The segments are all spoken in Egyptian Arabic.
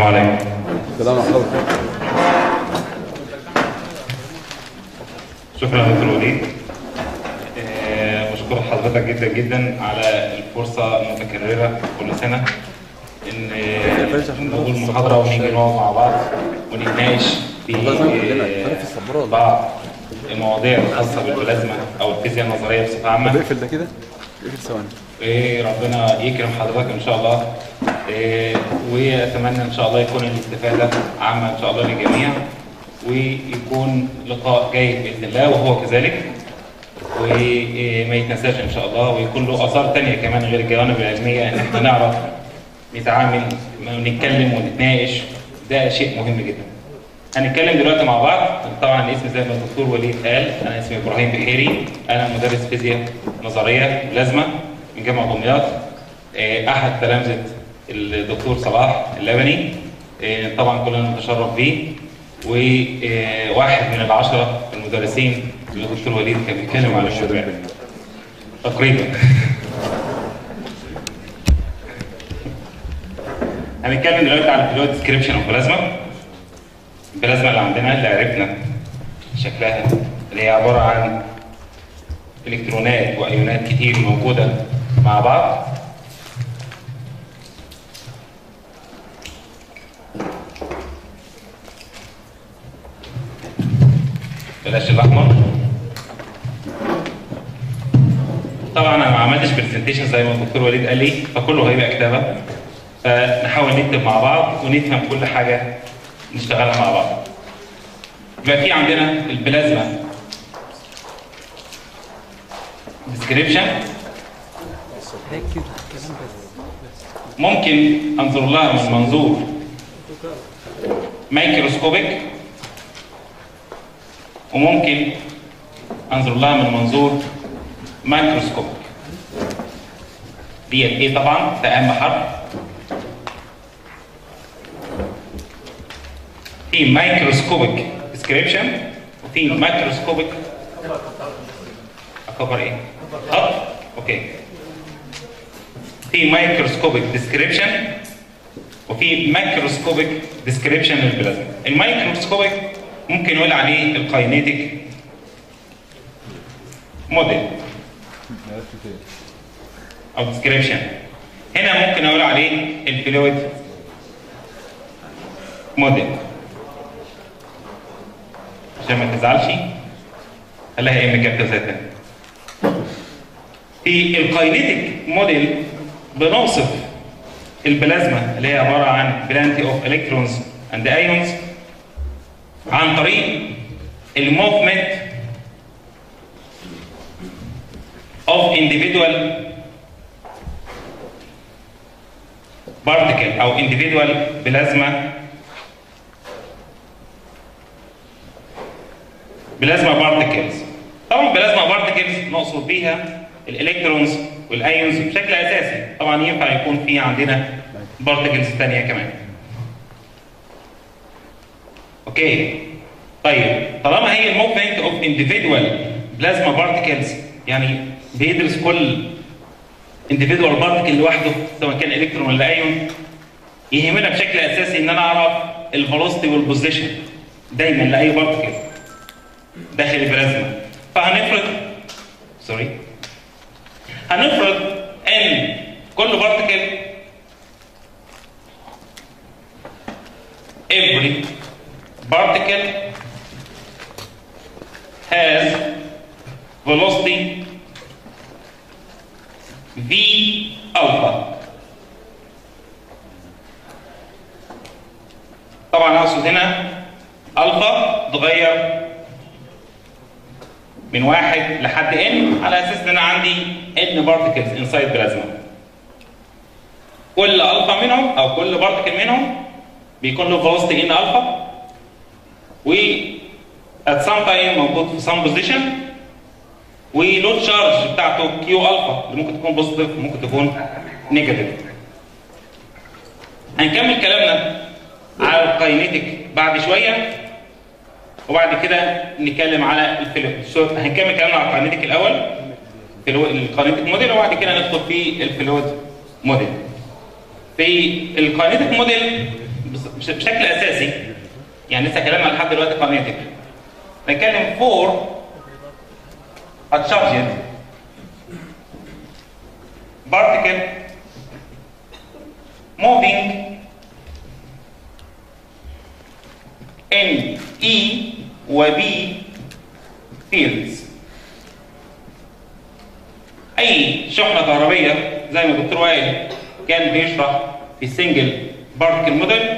عليكم السلام عليكم شكرا يا دكتور وليد آه، بشكر حضرتك جدا جدا على الفرصه المتكرره كل سنه ان آه، نقول محاضره ونيجي نقعد مع بعض ونتناقش في والله زي ما كلنا، آه، عارف السبورة ولا؟ بعض المواضيع الخاصه بالبلازما او الفيزياء النظريه بصفه عامه طب اقفل ده كده اقفل ثواني إيه ربنا يكرم حضرتك ان شاء الله إيه واتمنى ان شاء الله يكون الاستفاده عامه ان شاء الله للجميع ويكون لقاء جيد باذن الله وهو كذلك وما يتنساش ان شاء الله ويكون له اثار تانية كمان غير الجوانب العلميه ان احنا نعرف نتعامل ونتكلم ونتناقش ده شيء مهم جدا. هنتكلم دلوقتي مع بعض طبعا الاسم زي ما الدكتور وليد قال انا اسمي ابراهيم بحيري انا مدرس فيزياء نظريه بلازما من جامعه دمياط آه، احد تلامذه الدكتور صلاح اللبني آه، طبعا كلنا نتشرف بيه وواحد من العشره المدرسين اللي الدكتور وليد كان بيتكلم على الشباب تقريبا هنتكلم دلوقتي على الفلويد ديسكريبشن اوف بلازما البلازما اللي عندنا اللي عرفنا شكلها اللي هي عباره عن الكترونات وايونات كتير موجوده مع بعض بلاش الاحمر طبعا انا ما عملتش برزنتيشن زي ما الدكتور وليد قال لي فكله هيبقى كتابه فنحاول نكتب مع بعض ونفهم كل حاجه نشتغلها مع بعض يبقى في عندنا البلازما ديسكريبشن ممكن انظر لها من منظور مايكروسكوبيك وممكن انظر لها من منظور مايكروسكوبيك ديت ايه طبعا ده اهم حرف في مايكروسكوبيك ديسكريبشن وفي مايكروسكوبيك اكبر ايه؟ خط اوكي في مايكروسكوبيك ديسكريبشن وفي ماكروسكوبيك ديسكريبشن للبلازما المايكروسكوبيك ممكن نقول عليه الكاينيتيك موديل او ديسكريبشن هنا ممكن اقول عليه الفلويد موديل عشان ما تزعلش خليها ام كابتن ذاتها في الكاينيتيك موديل بنوصف البلازما اللي هي عباره عن بلانتي اوف الكترونز اند ايونز عن طريق الموفمنت of individual particle او individual plasma بلازما بارتكلز طبعا بلازما بارتكلز نقصد بيها الالكترونز والايونز بشكل اساسي طبعا ينفع يكون في عندنا بارتكلز ثانيه كمان اوكي طيب طالما هي الموفمنت اوف انديفيدوال بلازما بارتكلز يعني بيدرس كل انديفيدوال بارتكل لوحده سواء كان الكترون ولا ايون يهمنا بشكل اساسي ان انا اعرف الفيلوسيتي والبوزيشن دايما لاي بارتكل داخل البلازما فهنفرض سوري هنفرض ان كل بارتكل every particle has velocity v alpha طبعا اقصد هنا الفا تغير من واحد لحد ان على اساس ان انا عندي ان بارتكلز انسايد بلازما كل الفا منهم او كل بارتكل منهم بيكون له فيلوسيتي ان الفا و at some time موجود في some position ولو تشارج بتاعته كيو الفا اللي ممكن تكون بوزيتيف ممكن تكون نيجاتيف هنكمل كلامنا على الكاينيتيك بعد شويه وبعد كده نتكلم على الفلويد هنكمل كلامنا على الكاينيتيك الاول الكاينيتيك موديل وبعد كده ندخل في الفلويد موديل في الكاينيتيك موديل بس- بش- بشكل اساسي يعني لسه كلامنا لحد دلوقتي قانونيه تكريت نتكلم فور اتشارجد particle moving in E و B fields أي شحنة كهربية زي ما الدكتور وائل كان بيشرح في السنجل بارتكل موديل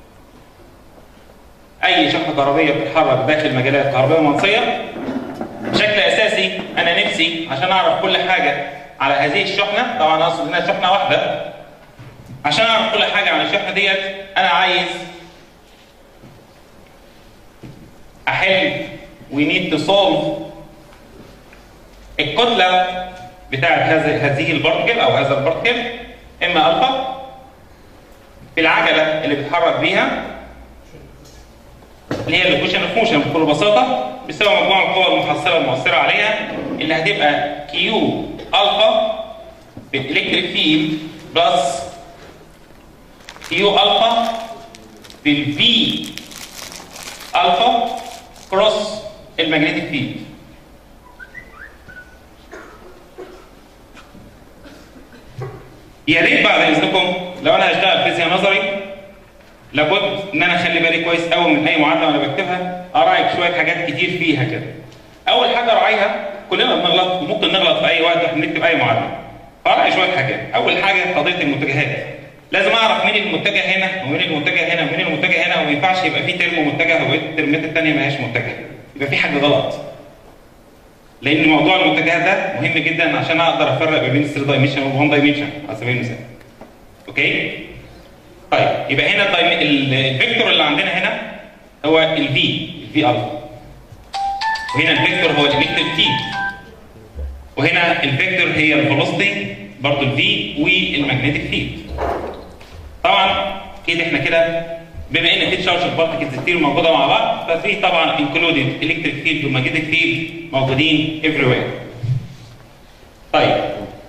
أي شحنة كهربية بتتحرك داخل مجالات كهربائية منصية بشكل اساسي انا نفسي عشان اعرف كل حاجه على هذه الشحنه طبعا اقصد انها شحنه واحده عشان اعرف كل حاجه عن الشحنه ديت انا عايز احل we need to solve الكتله بتاعت هذه هذه البارتكل او هذا البارتكل اما الفا في العجله اللي بيتحرك بيها اللي هي الايكويشن اوف موشن بكل بساطه بيساوي مجموع القوى المحصله المؤثره عليها اللي هتبقى كيو الفا في الالكتريك فيلد بلس كيو الفا في الفي الفا كروس المagnetic فيلد يا ريت بعد اذنكم لو انا هشتغل فيزياء نظري لابد ان انا اخلي بالي كويس قوي من اي معادله وانا بكتبها اراعي شويه حاجات كتير فيها كده. اول حاجه اراعيها كلنا بنغلط وممكن نغلط في اي وقت واحنا بنكتب اي معادله. فاراعي شويه حاجات، اول حاجه قضيه المتجهات. لازم اعرف مين المتجه هنا ومين المتجه هنا ومين المتجه هنا وما ينفعش يبقى في ترم متجه وبقيه الترمات الثانيه ما هياش متجهه. يبقى في حاجه غلط. لان موضوع المتجهات ده مهم جدا عشان اقدر افرق ما بين 3 دايمنشن و 1 دايمنشن على سبيل المثال. اوكي؟ طيب يبقى هنا الدايم- ال- الفيكتور اللي عندنا هنا هو الفي الفي الفا وهنا الفيكتور هو الالكتريك فيلد وهنا الفيكتور هي الفيلوسيتي برضه الفي والمagnetic فيلد طبعا كده احنا كده بما ان في تشارج بارتكلز كتير موجوده مع بعض ففي طبعا انكلودد الكتريك فيلد والمagnetic فيلد موجودين everywhere طيب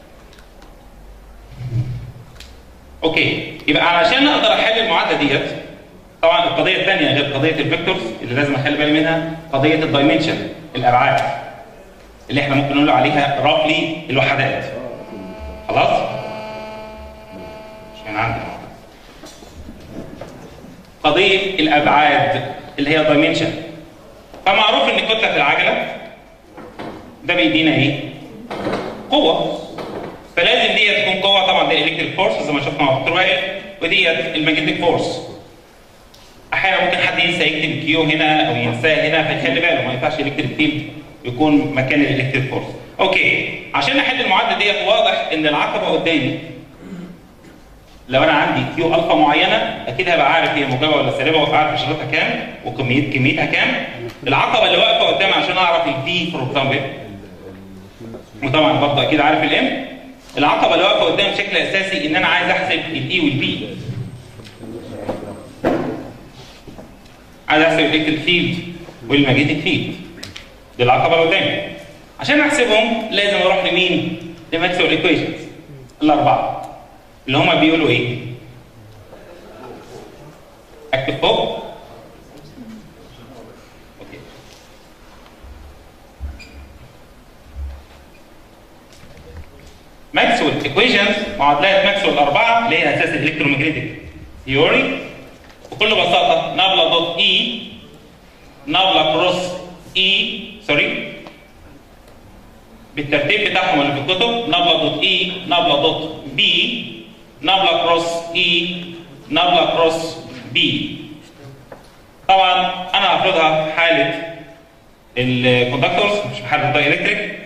اوكي يبقى علشان اقدر احل المعادله ديت طبعا القضيه الثانيه غير قضيه الفيكتورز اللي لازم اخلي بالي منها قضيه الدايمنشن الابعاد اللي احنا ممكن نقول عليها رافلي الوحدات خلاص عشان عندي قضيه الابعاد اللي هي دايمنشن فمعروف ان كتله العجله ده بيدينا ايه قوه فلازم دي تكون قوه طبعا دي الكتريك فورس زي ما شفنا مع الدكتور وائل وديت الماجنتيك فورس احيانا ممكن حد ينسى يكتب كيو هنا او ينساه هنا فيخلي باله ما ينفعش الكتريك فيلد يكون مكان الالكتريك فورس اوكي عشان احل المعادله ديت واضح ان العقبه قدامي لو انا عندي كيو الفا معينه اكيد هبقى عارف هي موجبه ولا سالبه وابقى عارف اشارتها كام وكميه كميتها كام العقبه اللي واقفه قدامي عشان اعرف الفي فور اكزامبل وطبعا برضه اكيد عارف الام العقبه اللي واقفه قدامي بشكل اساسي ان انا عايز احسب الاي والبي عايز احسب الالكتريك فيلد والماجنتيك فيلد دي العقبه اللي قدامي عشان احسبهم لازم اروح لمين؟ لماكسويل ايكويشنز الاربعه اللي هما بيقولوا ايه؟ اكتب فوق اوكي ماكسويل ايكويشنز معادلات ماكسويل الاربعه اللي هي اساس الالكترومagnetic ثيوري بكل بساطه نابلا دوت اي نابلا كروس اي سوري بالترتيب بتاعهم اللي في الكتب نابلا دوت اي نابلا دوت بي نابلا كروس اي نابلا كروس بي طبعا انا هفرضها في حاله الكوندكتورز مش في حاله الدايلكتريك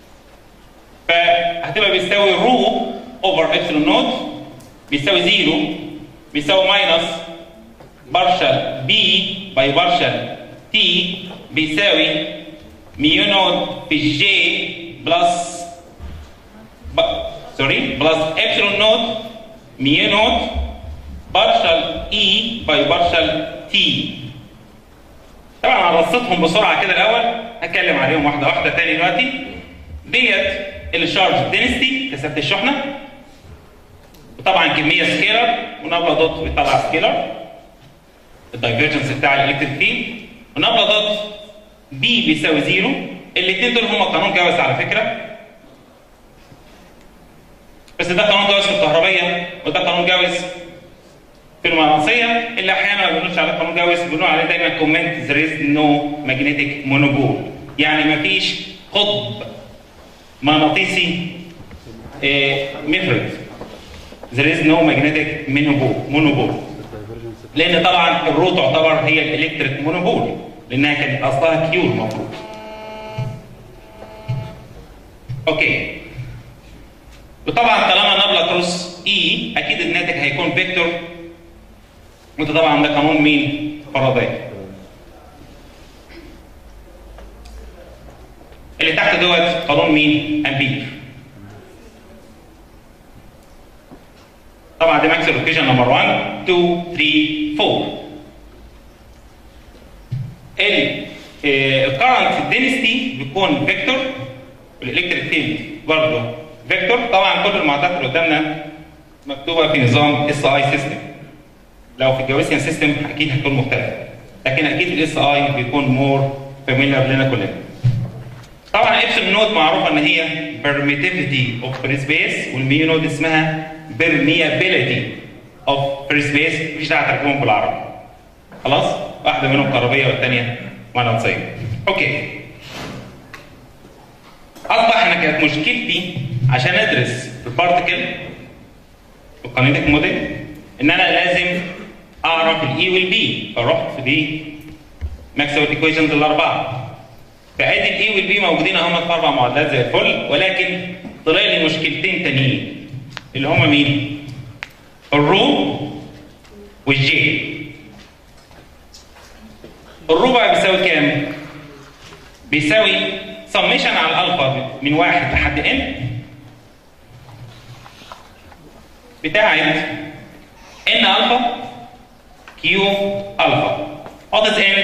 فهتبقى بيساوي رو اوفر ابسلون نوت بيساوي زيرو بيساوي ماينس بارشل بي باي بارشل تي بيساوي ميو نوت في جي بلس ب... سوري بلس ابسلون نوت ميو نوت بارشل اي باي بارشل تي طبعا هرصتهم بسرعه كده الاول هتكلم عليهم واحده واحده تاني دلوقتي ديت الشارج دينستي كثافه الشحنه وطبعا كميه سكيلر ونابلا دوت بيطلع سكيلر الدايفرجنس بتاع الالكتريك فيلد ونبله ضد بي بيساوي زيرو الاثنين دول هما قانون جاوز على فكره بس ده قانون جاوز في الكهربيه وده قانون جاوز في المغناطيسيه اللي احيانا ما بنقولش عليه قانون جاوز بنقول عليه دايما كومنت ذير از نو ماجنتيك مونوبول يعني ما فيش قطب مغناطيسي مفرد there is no magnetic monopole monopole لان طبعا الرو تعتبر هي الالكتريك مونوبول لانها كانت اصلها كيور المفروض اوكي وطبعا طالما نبله كروس اي اكيد الناتج هيكون فيكتور وانت طبعا ده قانون مين؟ فاراداي اللي تحت دوت قانون مين؟ امبير طبعا دي ماكس لوكيشن نمبر 1 2 3 4 الكرنت دينستي بيكون فيكتور والالكتريك فيلد برضه فيكتور طبعا كل المعادلات اللي قدامنا مكتوبه في نظام اس اي سيستم لو في الجواسيان سيستم اكيد هتكون مختلفه لكن اكيد الاس اي بيكون مور فاميليار لنا كلنا طبعا ابسل نود معروفه ان هي permittivity of free space والميو نود اسمها permeability of free space مفيش داعي ترجمهم بالعربي خلاص واحده منهم كهربيه والثانيه مغناطيسيه اوكي اصبح انا كانت مشكلتي عشان ادرس البارتكل الكونيتيك موديل ان انا لازم اعرف الاي والبي فرحت في ماكسويل ايكويشنز الاربعه فادي الاي والبي موجودين اهم في اربع معادلات زي الفل ولكن طلع لي مشكلتين تانيين اللي هما مين؟ الرو والجي الرو بقى بيساوي كام؟ بيساوي سميشن على الالفا من واحد لحد ان بتاعت ان الفا كيو الفا what is n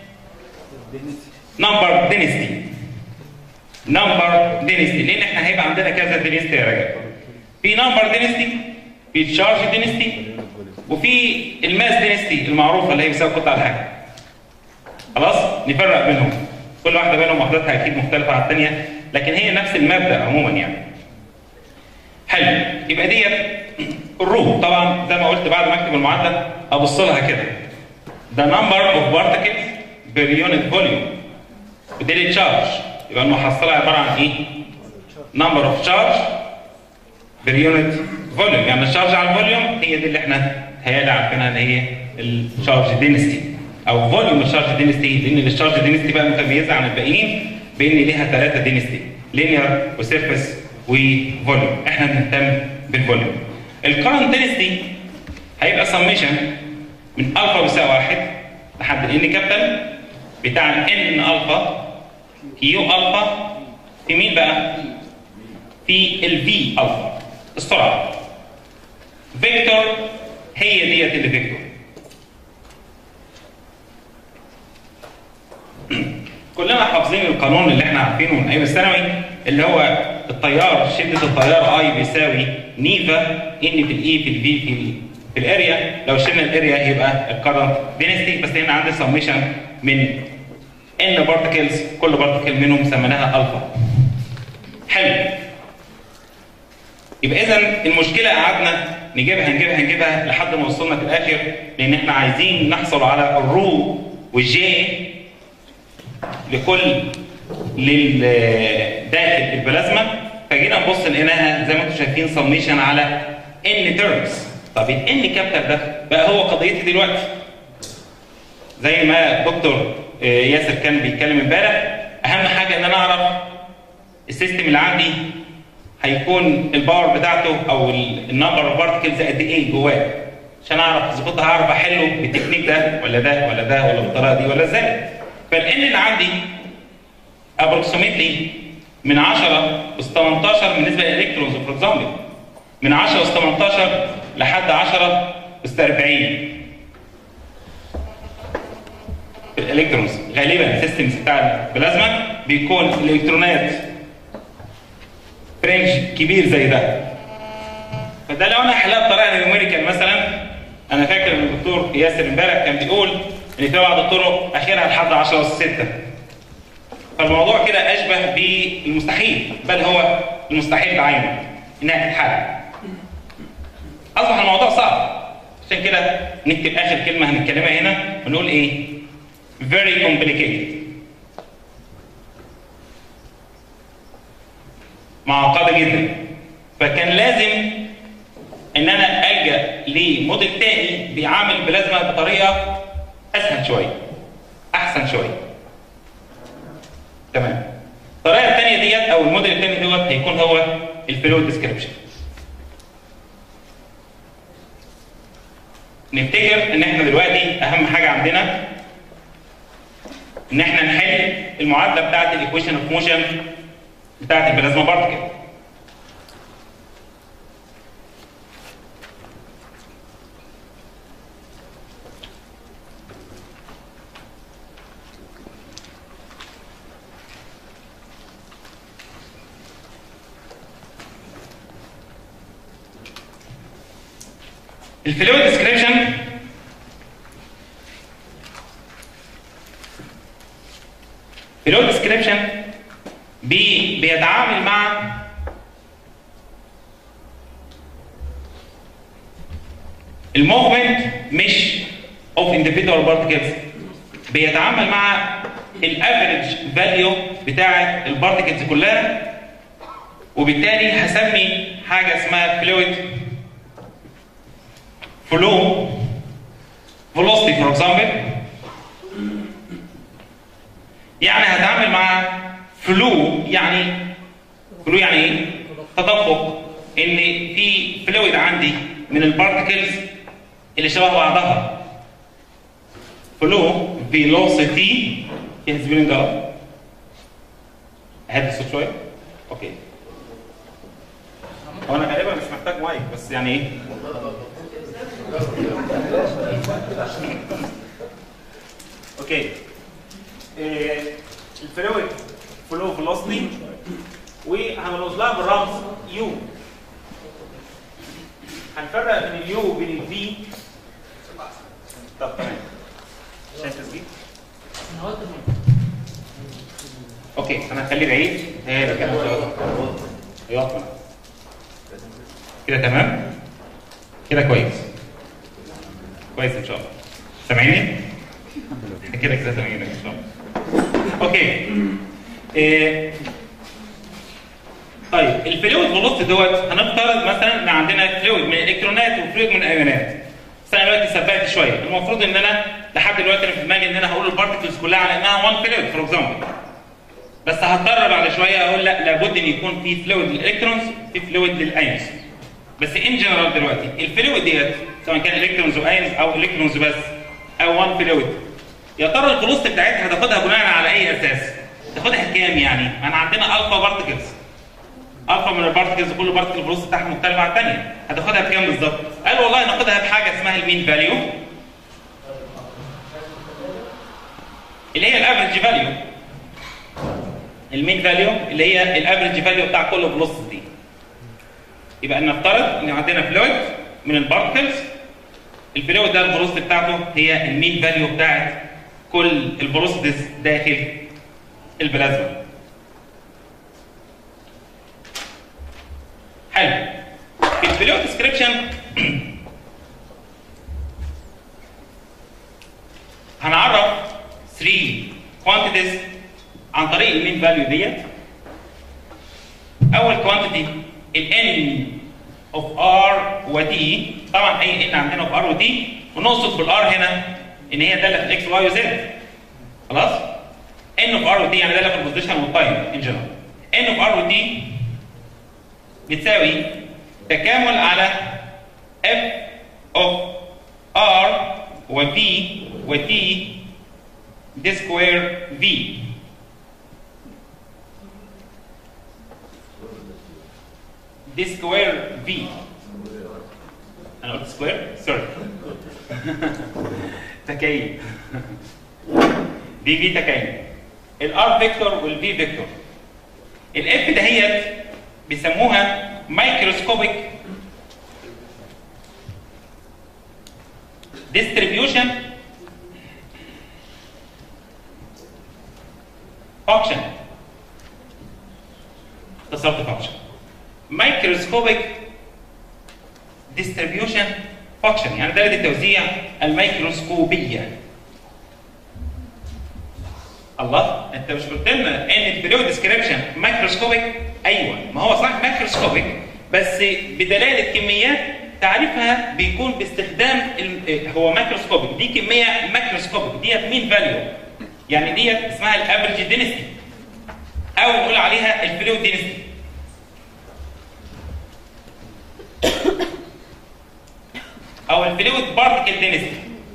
number density number density لان احنا هيبقى عندنا كذا density يا رجل في number density في charge density وفي الماس density المعروفه اللي هي بتساوي قطع الحجم خلاص نفرق بينهم كل واحده منهم وحداتها اكيد مختلفه عن الثانيه لكن هي نفس المبدا عموما يعني حلو يبقى ديت الرو طبعا زي ما قلت بعد ما اكتب المعادله ابص لها كده ده نمبر اوف بارتكلز بير يونت فوليوم ودي التشارج يبقى المحصله عباره عن ايه؟ نمبر اوف تشارج بير يونت فوليوم يعني الشارج على الفوليوم هي دي اللي احنا هيالي عارفينها ان هي الشارج دينستي او فوليوم الشارج دينستي لان الشارج دينستي بقى متميزه عن الباقيين بان ليها ثلاثه دينستي لينير وسيرفيس وفوليوم احنا بنهتم بالفوليوم الكرنت دينستي هيبقى سميشن من الفا بيساوي واحد لحد الان كابيتال بتاع ان الفا كيو الفا في مين بقى؟ في الفي الفا السرعه فيكتور هي ديت اللي فيكتور كلنا حافظين القانون اللي احنا عارفينه من ايام الثانوي اللي هو التيار شده التيار اي بيساوي نيفا ان في الاي في الفي في ال في الاريا لو شلنا الاريا يبقى الكرنت دينستي بس هنا عندي سميشن من ان بارتكلز كل بارتكل منهم سميناها الفا حلو يبقى اذا المشكله قعدنا نجيبها نجيبها نجيبها لحد ما وصلنا في الاخر لان احنا عايزين نحصل على الرو والجي لكل لل داخل البلازما فجينا نبص لقيناها زي ما انتم شايفين سميشن على ان تيرمز طب الان كابتر ده بقى هو قضيتي دلوقتي زي ما دكتور ياسر كان بيتكلم امبارح اهم حاجه ان انا اعرف السيستم اللي عندي هيكون الباور بتاعته او النمبر اوف بارتكلز قد ايه جواه عشان اعرف اظبطها هعرف احله بالتكنيك ده ولا ده ولا ده ولا بالطريقه دي ولا ازاي فالان اللي عندي ابروكسيمتلي من 10 اس 18 بالنسبه للالكترونز فور اكزامبل من 10 اس 18 لحد 10 اس 40 الالكترونز غالبا السيستمز بتاع البلازما بيكون الالكترونات فرنج كبير زي ده فده لو انا هحلها بطريقه نيوميريكال مثلا انا فاكر ان الدكتور ياسر امبارح كان بيقول ان في بعض الطرق اخرها لحد 10 اس 6 فالموضوع كده اشبه بالمستحيل بل هو المستحيل بعينه انها تتحل اصبح الموضوع صعب عشان كده نكتب اخر كلمه هنتكلمها هنا ونقول ايه very complicated معقده جدا فكان لازم ان انا الجا لموديل تاني بيعامل البلازما بطريقه اسهل شويه احسن شويه تمام الطريقه الثانيه ديت او الموديل الثاني دوت هيكون هو الفلويد ديسكريبشن نفتكر ان احنا دلوقتي اهم حاجه عندنا ان احنا نحل المعادله بتاعه الايكويشن اوف موشن بتاعه البلازما بارتكل الفلويد ديسكريبشن الفلويد ديسكريبشن بي بيتعامل مع الموفمنت مش اوف individual particles بيتعامل مع الافريج فاليو بتاعه البارتكلز كلها وبالتالي هسمي حاجه اسمها فلويد flow velocity for example يعني هتعامل مع فلو يعني فلو يعني ايه؟ تدفق ان في فلويد عندي من البارتكلز اللي شبه بعضها فلو فيلوسيتي فيها سبيلنج اب هدي الصوت شويه اوكي هو انا غالبا مش محتاج مايك بس يعني ايه اوكي إيه الفلويد فلو فيلوسيتي وهنرمز لها بالرمز يو هنفرق بين اليو وبين الفي طب تمام عشان تسجيل اوكي انا هخليه بعيد هي كده ايوه كده تمام كده كويس كويس ان شاء الله سامعيني كده كده سامعينك ان شاء الله اوكي إيه. طيب الفلويد فيلوسيتي دوت هنفترض مثلا ان عندنا فلويد من الالكترونات وفلويد من الايونات بس انا دلوقتي سبقت شويه المفروض ان انا لحد دلوقتي انا في دماغي ان انا هقول البارتكلز كلها على انها وان فلويد فور اكزامبل بس هضطر بعد شويه اقول لا لابد ان يكون في فلويد للالكترونز في فلويد للايونز بس ان جنرال دلوقتي الفلويد ديت سواء كان الكترونز وايونز او الكترونز بس او وان فلويد يا ترى الفلوسيتي بتاعتها هتاخدها بناء على اي اساس؟ تاخدها كام يعني؟ انا عندنا الفا بارتكلز الفا من البارتكلز كل بارتكل الفلوسيتي بتاعها مختلفه عن الثانيه هتاخدها بكام بالظبط؟ قال والله ناخدها بحاجه اسمها المين فاليو اللي هي الافريج فاليو المين فاليو اللي هي الافريج فاليو بتاع كل فلوسيتي يبقى نفترض ان عندنا فلويد من البارتكلز الفلويد ده الفلوسيتي بتاعته هي المين فاليو بتاعت كل الفلوسيتيز داخل البلازما حلو في الفلويد ديسكريبشن هنعرف 3 كوانتيتيز عن طريق المين فاليو ديت اول كوانتيتي ال n of r و t طبعا اي n عندنا في r و t ونقصد بالار هنا ان هي داله في الاكس واي وزد خلاص n of r و t يعني داله في البوزيشن والتايم ان جنرال n of r و t بتساوي تكامل على f of r و v و t دي سكوير v دي سكوير في انا قلت سكوير سوري تكاين دي في تكاين الار فيكتور والفي فيكتور الاف دهيت بيسموها مايكروسكوبيك distribution function اختصرت function microscopic distribution function يعني درجة التوزيع الميكروسكوبية الله انت مش قلت لنا ان الفلويد ديسكريبشن مايكروسكوبيك ايوه ما هو صح مايكروسكوبيك بس بدلاله كميات تعريفها بيكون باستخدام ال- هو مايكروسكوبيك دي كميه مايكروسكوبيك ديت مين فاليو يعني ديت اسمها الافريج دينستي او نقول عليها الفلويد دينستي او الفلويد بارتكل دينستي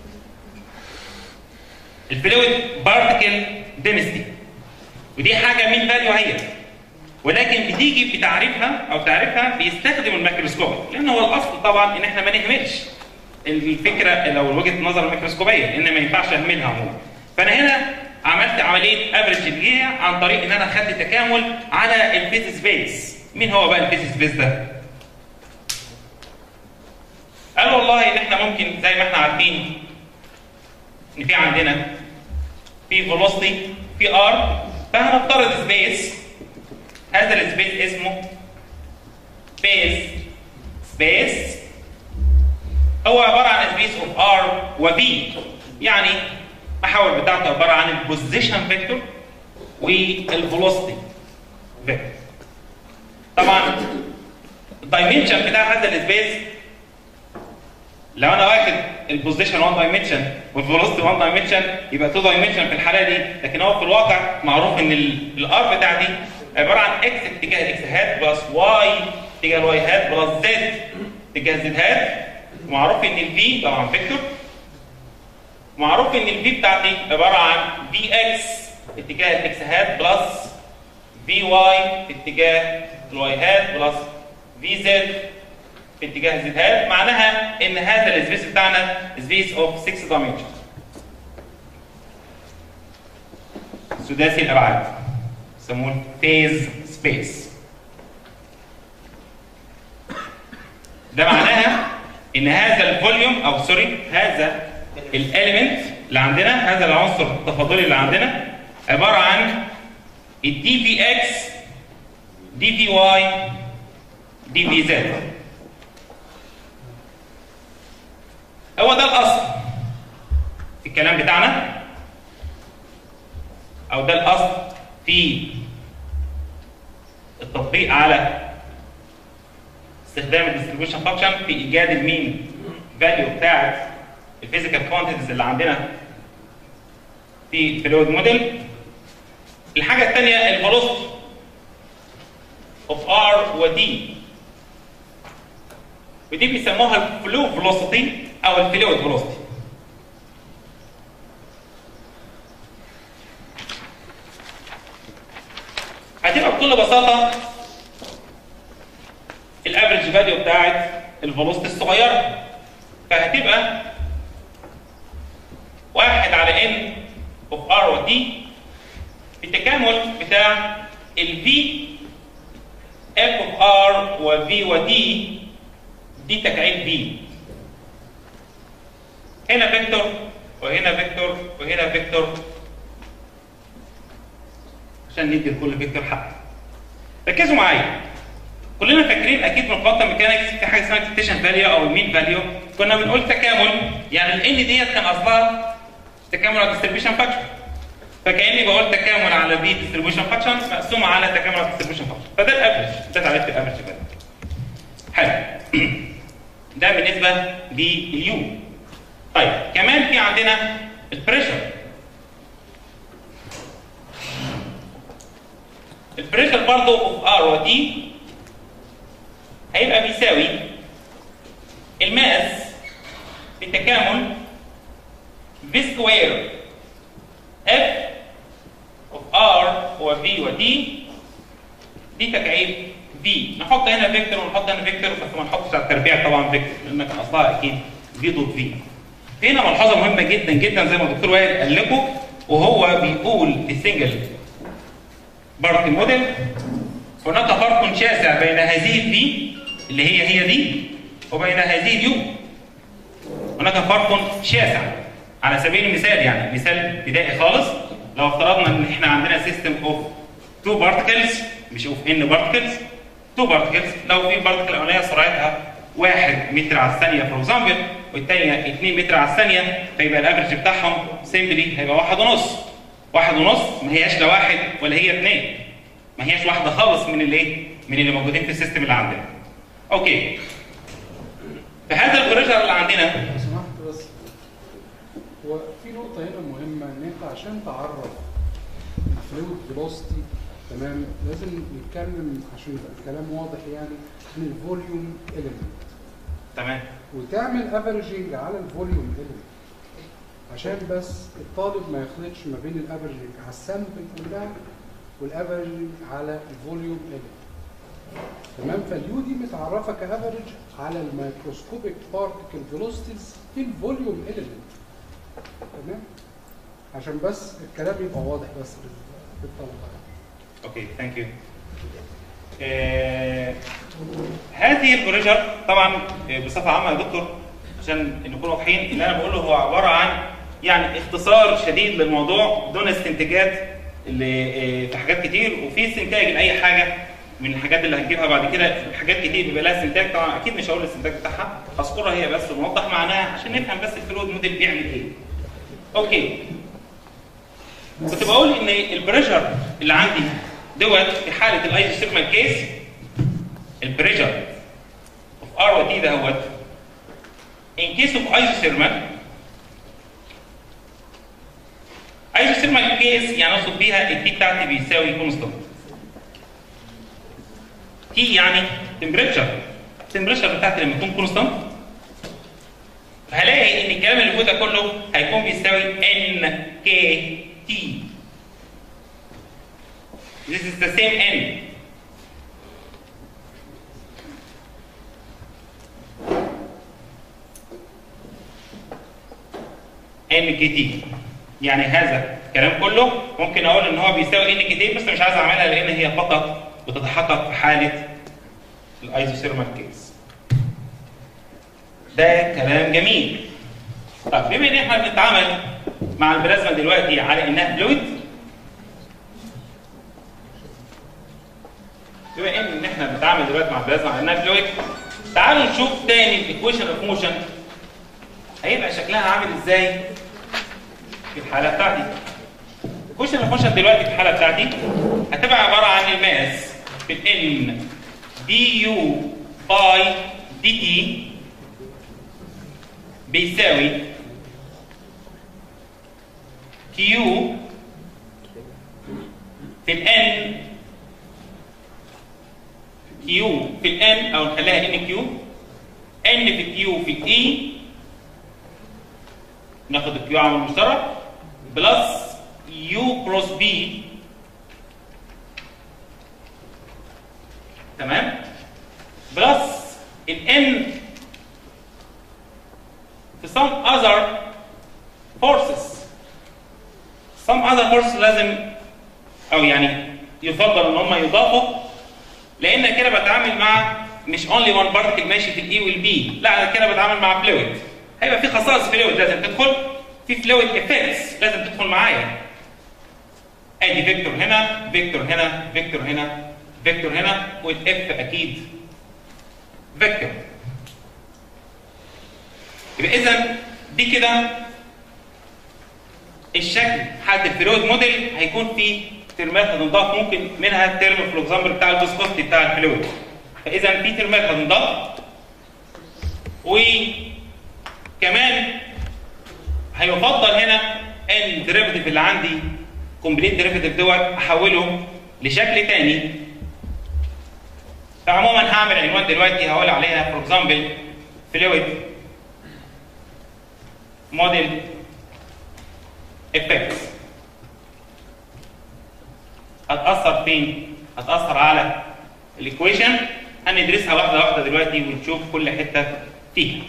الفلويد بارتكل دينستي ودي حاجه مين فاليو هي ولكن بتيجي في تعريفها او تعريفها بيستخدم الميكروسكوب لان هو الاصل طبعا ان احنا ما نهملش الفكره لو وجهه نظر الميكروسكوبيه ان ما ينفعش اهملها عموما فانا هنا عملت عمليه افريج الجيع عن طريق ان انا خدت تكامل على الفيز سبيس مين هو بقى الفيز سبيس ده؟ قال والله ان احنا ممكن زي ما احنا عارفين ان في عندنا في فيلوسيتي في ار فهنفترض سبيس هذا السبيس اسمه سبيس سبيس هو عباره عن سبيس اوف ار وبي يعني المحاور بتاعته عباره عن البوزيشن فيكتور والفيلوسيتي فيكتور طبعا الدايمنشن بتاع هذا السبيس لو انا واخد البوزيشن 1 دايمنشن والفيلوسيتي 1 دايمنشن يبقى 2 دايمنشن في الحاله دي لكن هو في الواقع معروف ان الار بتاع دي عباره عن اكس اتجاه الاكس هات بلس واي اتجاه الواي هات بلس زد اتجاه زد هات ومعروف ان الفي طبعا فيكتور معروف ان الفي بتاعتي عباره عن في اكس اتجاه الاكس هات بلس في واي في اتجاه الواي هات بلس في زد في اتجاه زد هات معناها ان هذا السبيس بتاعنا سبيس اوف 6 دايمنشن سداسي الابعاد يسموه فيز سبيس ده معناها ان هذا الفوليوم او سوري هذا الاليمنت اللي عندنا هذا العنصر التفاضلي اللي عندنا عباره عن الدي في اكس دي في واي دي في زد هو ده الاصل في الكلام بتاعنا او ده الاصل في التطبيق على استخدام الديستريبيوشن فانكشن في ايجاد المين فاليو بتاعت الفيزيكال كوانتيتيز اللي عندنا في الفلويد موديل الحاجه الثانيه الفيلوسيتي اوف ار ودي ودي بيسموها الفلو فيلوسيتي او الفلويد فيلوسيتي هتبقى بكل بساطه الافريج فاليو بتاعت الفيلوسيتي الصغيره فهتبقى واحد على ان اوف ار ودي التكامل بتاع الفي اف اوف ار وفي ودي دي تكعيب في هنا فيكتور وهنا فيكتور وهنا فيكتور عشان ندي لكل فيكتور حق ركزوا معايا كلنا فاكرين اكيد من الكوانتم ميكانكس في حاجه اسمها اكسبتيشن فاليو او المين فاليو كنا بنقول تكامل يعني الان ديت كان اصلها تكامل على ديستريبيوشن فاكشن فكاني بقول تكامل على في ديستريبيوشن فاكشن مقسومه على تكامل على ديستريبيوشن فاكشن فده الافرج ده تعريف الافرج فاليو حلو ده بالنسبه لليو طيب كمان في عندنا البريشر البريشر برضه اوف ار ودي هيبقى بيساوي الماس بالتكامل في سكوير اف اوف ار هو في ودي دي تكعيب في نحط هنا فيكتور ونحط هنا فيكتور بس ما نحطش على التربيع طبعا فيكتور لان كان اصلها اكيد في دوت في هنا ملحوظه مهمه جدا جدا زي ما الدكتور وائل قال لكم وهو بيقول في سنجل بارت موديل هناك فرق شاسع بين هذه الفي اللي هي هي دي وبين هذه اليو هناك فرق شاسع على سبيل المثال يعني مثال بدائي خالص لو افترضنا ان احنا عندنا سيستم اوف تو بارتكلز مش اوف ان بارتكلز تو بارتكلز لو في البارتكل الاولانيه سرعتها 1 متر على الثانيه فور اكزامبل والثانيه 2 متر على الثانيه فيبقى الافرج بتاعهم سيمبلي هيبقى واحد ونص واحد ونص ما هياش لا واحد ولا هي اثنين ما هياش واحده خالص من الايه؟ من اللي موجودين في السيستم اللي عندنا. اوكي. في هذا البروجر اللي عندنا لو سمحت بس هو في نقطة هنا مهمة إن أنت عشان تعرف الفلويد فيلوسيتي تمام لازم نتكلم عشان يبقى الكلام واضح يعني عن الفوليوم إيليمنت تمام وتعمل افريجنج على الفوليوم إيليمنت عشان بس الطالب ما يخلطش ما بين الافريجنج على السامبل كلها والافريجنج على الفوليوم إيليمنت تمام فاليو دي متعرفه كافريج على الميكروسكوبيك بارتيكل فيلوسيتيز في الفوليوم إيليمنت تمام عشان بس الكلام يبقى واضح بس للطلبه اوكي ثانك يو. هذه البروجر طبعا آه، بصفه عامه يا دكتور عشان نكون واضحين اللي انا بقوله هو عباره عن يعني اختصار شديد للموضوع دون استنتاجات اللي آه، في حاجات كتير وفي استنتاج لاي حاجه من الحاجات اللي هنجيبها بعد كده حاجات كتير بيبقى لها استنتاج طبعا اكيد مش هقول الاستنتاج بتاعها هذكرها هي بس ونوضح معناها عشان نفهم بس الفلويد موديل بيعمل ايه. اوكي كنت بقول ان البريشر اللي عندي دوت في حاله الايزوثيرمال كيس البريشر اوف ار وتي دهوت ان كيس اوف ايزوثيرمال ايزوثيرمال كيس يعني اقصد بيها التي بتاعتي بيساوي كونستانت تي يعني تمبريتشر التمبريتشر بتاعتي لما تكون كونستانت هلاقي ان الكلام اللي فوق ده كله هيكون بيساوي ان كي تي This is the same n. n كي تي يعني هذا الكلام كله ممكن اقول ان هو بيساوي ان كي تي بس مش عايز اعملها لان هي فقط بتتحقق في حاله الايزوثيرمال كيس ده كلام جميل طيب بما ان احنا بنتعامل مع البلازما دلوقتي على انها فلويد بما ان احنا بنتعامل دلوقتي مع البلازما على انها فلويد تعالوا نشوف تاني الايكويشن اوف موشن هيبقى شكلها عامل ازاي في الحاله بتاعتي الايكويشن اوف موشن دلوقتي في الحاله بتاعتي هتبقى عباره عن الماس في الان دي يو باي دي تي بيساوي كيو في الان كيو في الان او نخليها ان كيو ان في كيو في الاي ناخد الكيو عامل مشترك بلس يو كروس بي تمام بلس الان في some other forces some other forces لازم او يعني يفضل ان هم يضافوا لان كده بتعامل مع مش اونلي وان بارتكل ماشي في الاي والبي لا انا كده بتعامل مع فلويد هيبقى في خصائص فلويد لازم تدخل في فلويد افكتس لازم تدخل معايا ادي فيكتور هنا فيكتور هنا فيكتور هنا فيكتور هنا والاف اكيد فيكتور يبقى اذا دي كده الشكل حاله الفلويد موديل هيكون فيه ترمات هتنضاف ممكن منها الترم في الاكزامبل بتاع الفيسكوستي بتاع الفلويد فاذا في ترمات هتنضاف وكمان هيفضل هنا ان الديريفيتيف اللي عندي كومبليت ديريفيتيف دوت احوله لشكل تاني فعموما هعمل عنوان دلوقتي هقول عليها فور اكزامبل فلويد موديل افكتس هتأثر فين؟ هتأثر على الايكويشن هندرسها واحدة واحدة دلوقتي ونشوف كل حتة فيها.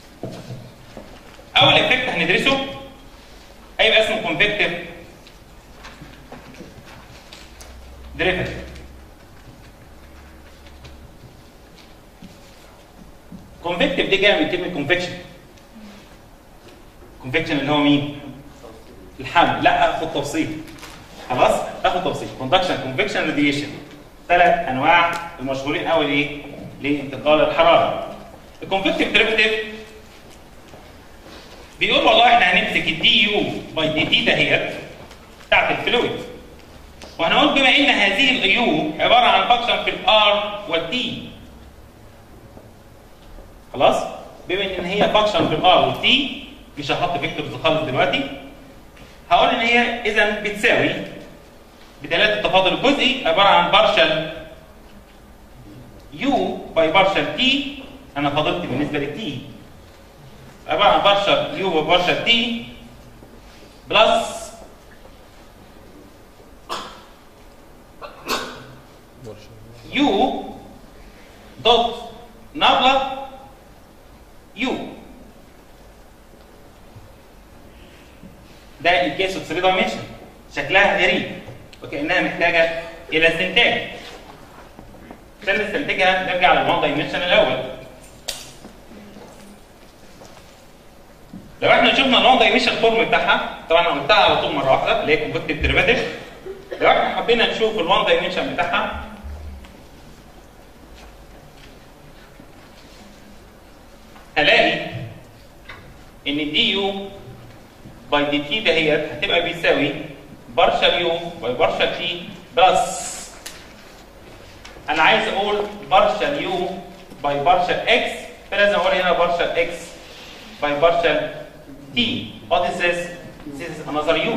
أول افكت هندرسه هيبقى اسمه كونفكتيف ديريفيتيف. كونفكتيف دي جايه من كلمة كونفكشن. كونفكشن اللي هو مين الحمل لا اخد تفصيل خلاص اخد تفصيل كوندكشن كونفكشن راديشن ثلاث انواع المشهورين قوي لايه لانتقال الحراره الكونفكتيف ديريفيتيف بيقول والله احنا هنمسك الدي يو باي دي تي دهيت بتاعت الفلويد وهنقول بما ان هذه اليو عباره عن فانكشن في الار والتي خلاص بما ان هي فانكشن في الار والتي مش هحط فيكتورز خالص دلوقتي هقول ان هي اذا بتساوي بدلاله التفاضل الجزئي عباره عن بارشل يو باي بارشل تي انا فاضلت بالنسبه للتي عباره عن بارشل يو باي بارشل تي بلس يو دوت نابلا يو ده الكيس اوف 3 دايمنشن شكلها غريب وكانها محتاجه الى استنتاج عشان نستنتجها نرجع للوان دايمنشن الاول لو احنا شفنا الوان دايمنشن فورم بتاعها طبعا انا قلتها على طول مره واحده اللي هي كونفكتيف ديريفاتيف لو احنا حبينا نشوف الوان دايمنشن بتاعها هلاقي ان دي يو باي دي تي دهيت هتبقى بيساوي بارشل يو باي بارشل تي بلس انا عايز اقول بارشل يو باي بارشل اكس فلازم اقول هنا بارشل اكس باي بارشل تي what is this this is another u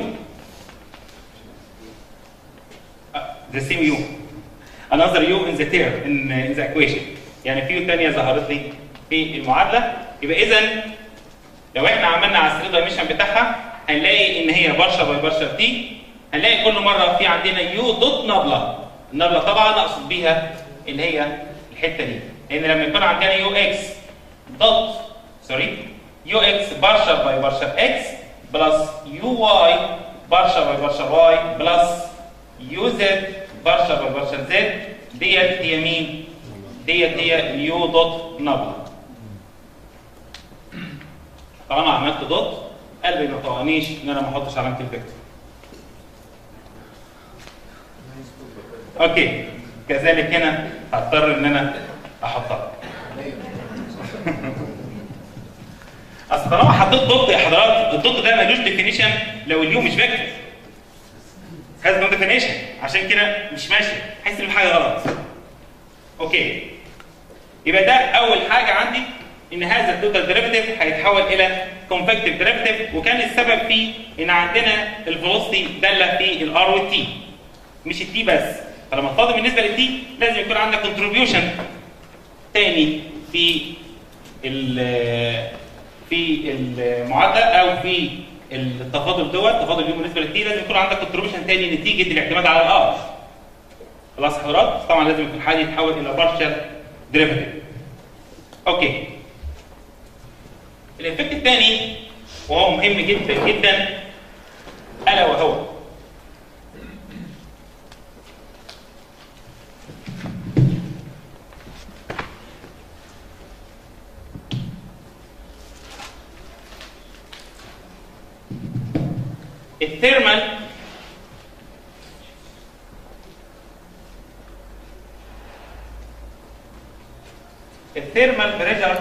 Uh, the same u another u in the term in, in the equation يعني في ثانيه ظهرت لي في المعادله يبقى اذا لو احنا عملنا على الثري دايمنشن بتاعها هنلاقي ان هي بارشل باي بارشل تي هنلاقي كل مره في عندنا يو دوت نبله النبله طبعا اقصد بيها اللي هي الحته دي لان لما يكون عندنا يو اكس دوت سوري يو اكس بارشل باي بارشل اكس بلس يو واي بارشل باي بارشل واي بلس يو زد بارشل باي بارشل زد ديت هي مين؟ ديت هي اليو دوت نبله طالما عملت دوت قلبي ما طوعنيش ان انا ما احطش علامه الفيكتور اوكي كذلك هنا هضطر ان انا احطها اصل طالما حطيت دوت يا حضرات الدوت ده ملوش ديفينيشن لو اليو مش فيكتور هاز نو ديفينيشن عشان كده مش ماشي حاسس ان في حاجه غلط اوكي يبقى ده اول حاجه عندي ان هذا التوتال ديريفيتيف هيتحول الى كونفكتيف ديريفيتيف وكان السبب فيه ان عندنا الفيلوسيتي داله في الار والتي مش التي بس فلما تفاضل بالنسبه للتي لازم يكون عندك كونتريبيوشن تاني في ال في المعادله او في التفاضل دوت تفاضل اليوم بالنسبه للتي لازم يكون عندك كونتريبيوشن تاني نتيجه الاعتماد على الار خلاص حضرات طبعا لازم يكون حاجه يتحول الى بارشل ديريفيتيف اوكي الافكت الثاني وهو مهم جدا جدا الا وهو الثيرمال الثيرمال بريشر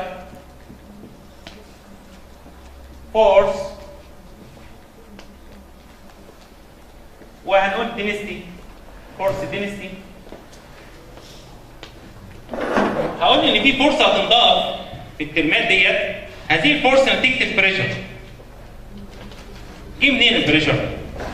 فورس وهنقول دينستي فورس دينستي هقول ان في فرصه هتنضاف في الترمات ديت هذه الفرصه نتيجه البريشر جه منين البريشر؟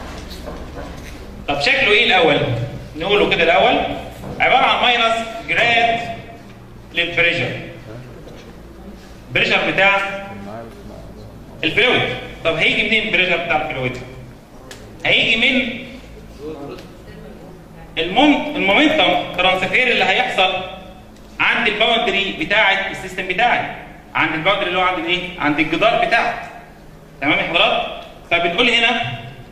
طب شكله ايه الاول؟ نقوله كده الاول عباره عن ماينس جراد للبريشر البريشر بتاع الفلويد طب هيجي منين البريشر بتاع الفلويد؟ هيجي من الموم المومنتم ترانسفير اللي هيحصل عند الباوندري بتاعه السيستم بتاعي عند الباوندري اللي هو عند الايه؟ عند الجدار بتاعك تمام يا حضرات؟ فبنقول هنا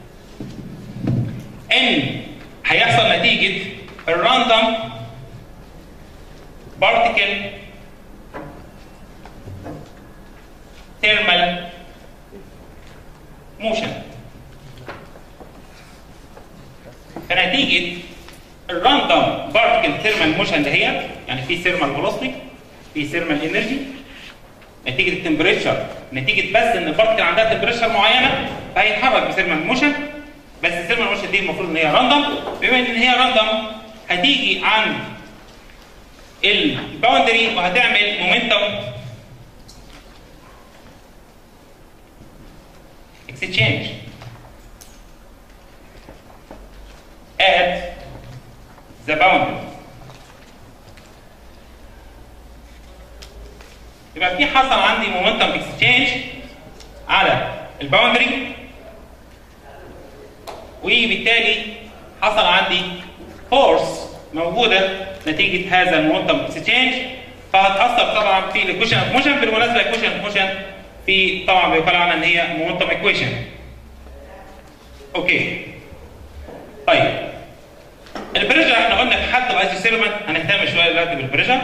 ان هيحصل نتيجه الراندوم بارتيكل ثيرمال موشن فنتيجه الراندوم بارتكل ثيرمال موشن دهيت يعني في ثيرمال فيلوسيتي في ثيرمال انرجي نتيجه التمبريتشر نتيجه بس ان البارتكل عندها تمبريتشر معينه فهيتحرك بثيرمال موشن بس الثيرمال موشن دي المفروض ان هي راندوم بما ان هي راندوم هتيجي عند الباوندري وهتعمل مومنتم exchange at the boundary يبقى في حصل عندي مومنتم اكسشينج على الباوندري وبالتالي حصل عندي فورس موجوده نتيجه هذا المومنتم اكسشينج فهتاثر طبعا في الايكويشن اوف موشن بالمناسبه الايكويشن اوف موشن في طبعا بيقال عنها ان هي مومنتم ايكويشن اوكي طيب البريشر احنا قلنا في حد الايزو سيرمنت هنهتم شويه دلوقتي بالبريشر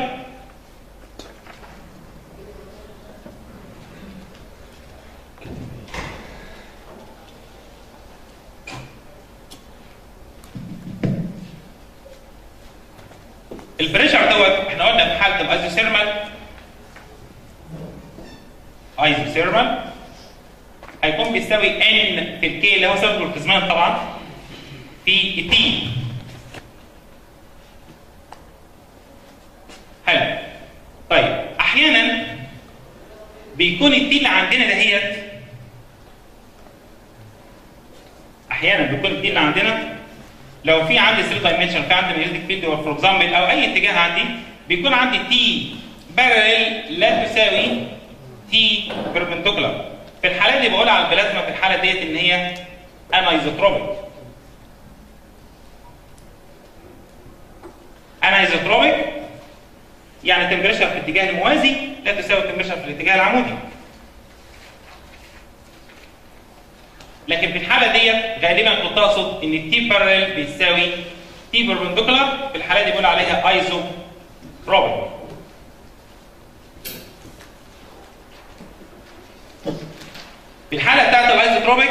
البريشر دوت احنا قلنا في حاله الايزو سيرمال ايزو سيرمال هيكون بيساوي ان في الكي اللي هو سبب القزمان طبعا في تي حلو طيب احيانا بيكون التي اللي عندنا دهيت احيانا بيكون التي اللي عندنا لو في عندي 3 دايمنشن في عندي ماجنتيك فيلد فور اكزامبل او اي اتجاه عندي بيكون عندي تي بارل لا تساوي تي بيربنديكولار في الحاله دي بقول على البلازما في الحاله ديت ان هي انايزوتروبيك انايزوتروبيك يعني التمبريتشر في الاتجاه الموازي لا تساوي التمبريتشر في الاتجاه العمودي لكن في الحاله ديت غالبا كنت اقصد ان التي بارل بيساوي تي بيربنديكولار في الحاله دي بقول عليها ايزو تروبيك في الحاله بتاعت الايزوتروبيك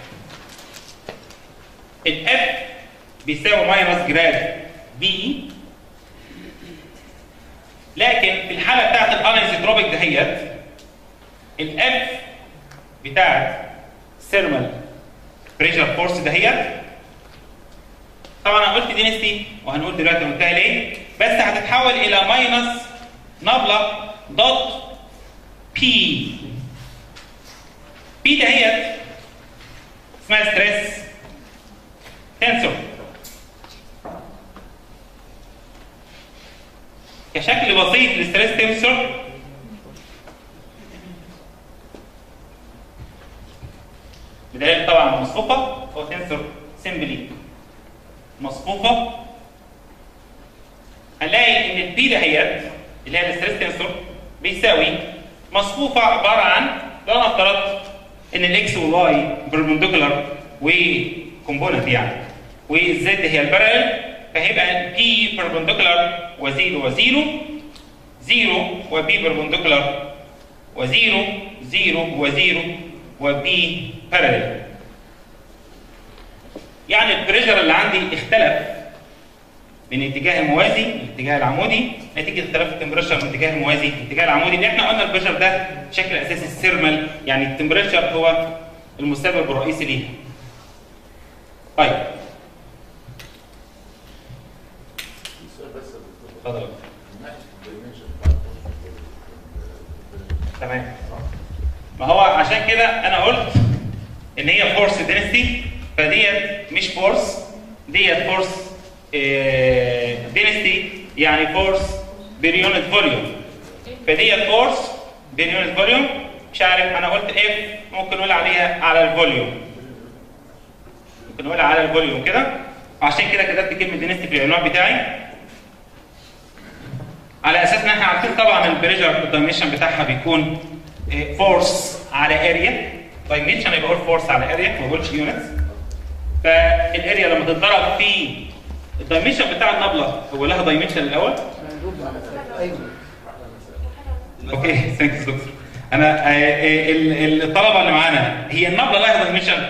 الاف بيساوي ماينس جراد بي اي لكن في الحاله بتاعت الانايزوتروبيك دهيت الاف بتاعت ثيرمال بريشر فورس دهيت طبعا انا قلت دينستي وهنقول دلوقتي منتهي ليه بس هتتحول الى ماينس نبله دوت بي بي دهيت اسمها ستريس تنسور كشكل بسيط للستريس تنسور بداية طبعا مصفوفة هو تنسور سيمبلي مصفوفة هنلاقي ان البي دهيت اللي هي الستريس تنسور بيساوي مصفوفة عبارة عن لو انا افترضت ان الاكس والواي بربنديكولار وكومبوننت يعني والزد هي البارل فهيبقى بي بربنديكولار وزيرو وزيرو زيرو وبي بربنديكولار وزيرو زيرو وزيرو وبي بارل يعني البريشر اللي عندي اختلف من الاتجاه الموازي للاتجاه العمودي نتيجه اختلاف التمبريتشر من الاتجاه الموازي للاتجاه العمودي اللي احنا قلنا البريشر ده بشكل اساسي الثيرمال يعني التمبريتشر هو المسبب الرئيسي ليها. طيب اتفضل تمام ما هو عشان كده انا قلت ان هي فورس دينستي فديت مش فورس ديت فورس دينستي يعني فورس بير يونت فوليوم فديت فورس بير يونت فوليوم مش عارف انا قلت اف ممكن نقول عليها على الفوليوم ممكن نقول على الفوليوم كده عشان كده كتبت كلمه دينستي في العنوان بتاعي على اساس ان احنا عارفين طبعا البريشر الدايمنشن بتاعها بيكون فورس على اريا دايمنشن يبقى اقول فورس على اريا ما بقولش يونتس فالاريا لما تتضرب في الدايمنشن بتاع النبله هو لها دايمنشن الاول اوكي ثانكس دكتور انا آه، آه، ال- الطلبه اللي معانا هي النبله لها دايمنشن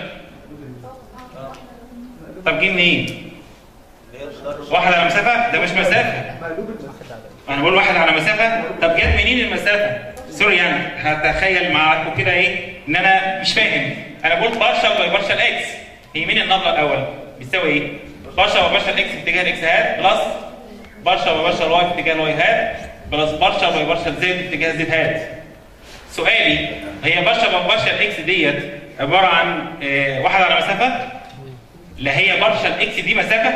طب جه منين؟ واحد على مسافه ده مش مسافه انا بقول واحد على مسافه طب جت منين المسافه سوري يعني هتخيل معاكم كده ايه ان انا مش فاهم انا بقول بارشل باي بارشل اكس هي مين النبله الاول بيساوي ايه بارشل باي بارشل اكس في اتجاه الاكس هات بلس بارشل باي بارشل واي في اتجاه الواي هات بلس بارشل باي بارشل زد في اتجاه زد هات سؤالي هي بارشل باي بارشل اكس ديت عباره عن آه، واحد على مسافه لا هي بارشل اكس دي مسافه